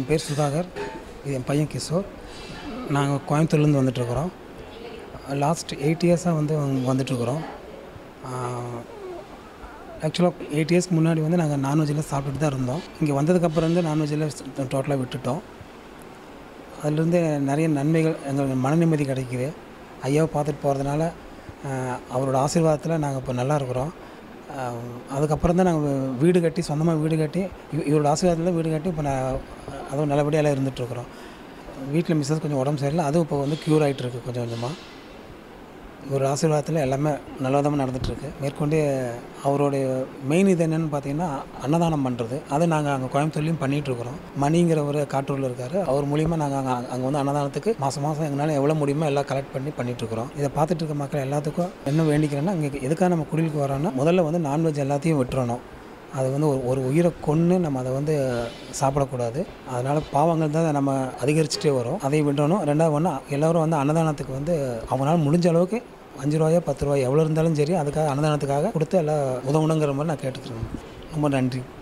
பேர் சுதாகர் இது என் பையன் கிஷோர் நாங்கள் கோயம்புத்தூர்லேருந்து வந்துட்டுருக்குறோம் லாஸ்ட் எயிட் இயர்ஸாக வந்து வந்துட்டுருக்குறோம் ஆக்சுவலாக எயிட் இயர்ஸ்க்கு முன்னாடி வந்து நாங்கள் நான்வெஜ்ஜில் சாப்பிட்டுட்டு தான் இருந்தோம் இங்கே வந்ததுக்கப்புறம் வந்து நான்வெஜ்ஜில் டோட்டலாக விட்டுட்டோம் அதுலேருந்து நிறைய நன்மைகள் எங்களுக்கு மன நிம்மதி கிடைக்குது ஐயாவை பார்த்துட்டு போகிறதுனால அவரோட ஆசீர்வாதத்தில் நாங்கள் இப்போ நல்லா இருக்கிறோம் ஆஹ் அதுக்கப்புறம் தான் நாங்கள் வீடு கட்டி சொந்தமாக வீடு கட்டி இவ- இவரோட ஆசீர்வாதத்தில் வீடு கட்டி இப்போ நான் அதுவும் நல்லபடியாக எல்லாம் இருந்துகிட்ருக்குறோம் வீட்டில் மிஸ்ஸஸ் கொஞ்சம் உடம்பு சரியில்லை அதுவும் இப்போ வந்து க்யூர் ஆகிட்டு இருக்கு கொஞ்சம் கொஞ்சமாக இவர் ஆசீர்வாதத்தில் எல்லாமே நல்லவிதமாக நடந்துகிட்ருக்கு மேற்கொண்டு அவருடைய மெயின் இது என்னென்னு பார்த்தீங்கன்னா அன்னதானம் பண்ணுறது அதை நாங்கள் அங்கே கோயம்புத்தூர்லேயும் பண்ணிகிட்ருக்குறோம் மணிங்கிற ஒரு காட்டூரில் இருக்கார் அவர் மூலிமா நாங்கள் அங்கே அங்கே வந்து அன்னதானத்துக்கு மாதம் மாதம் எங்களால் எவ்வளோ முடியுமோ எல்லாம் கலெக்ட் பண்ணி பண்ணிகிட்ருக்குறோம் இதை பார்த்துட்டு இருக்க மக்கள் எல்லாத்துக்கும் என்ன வேண்டிக்கிறேன்னா இங்கே எதுக்காக நம்ம குடிலுக்கு வரோன்னா முதல்ல வந்து நான்வெஜ் எல்லாத்தையும் விட்டுறணும் அது வந்து ஒரு ஒரு உயிரை கொன்று நம்ம அதை வந்து சாப்பிடக்கூடாது அதனால் பாவங்கள் தான் நம்ம அதிகரிச்சுட்டே வரும் அதை விடணும் ரெண்டாவது ஒன்று எல்லோரும் வந்து அன்னதானத்துக்கு வந்து அவங்களால முடிஞ்ச அளவுக்கு அஞ்சு ரூபாயோ பத்து ரூபாயோ எவ்வளோ இருந்தாலும் சரி அதுக்காக அன்னதானத்துக்காக கொடுத்து எல்லாம் உதவணுங்கிற மாதிரி நான் கேட்டுக்கிறேன் ரொம்ப நன்றி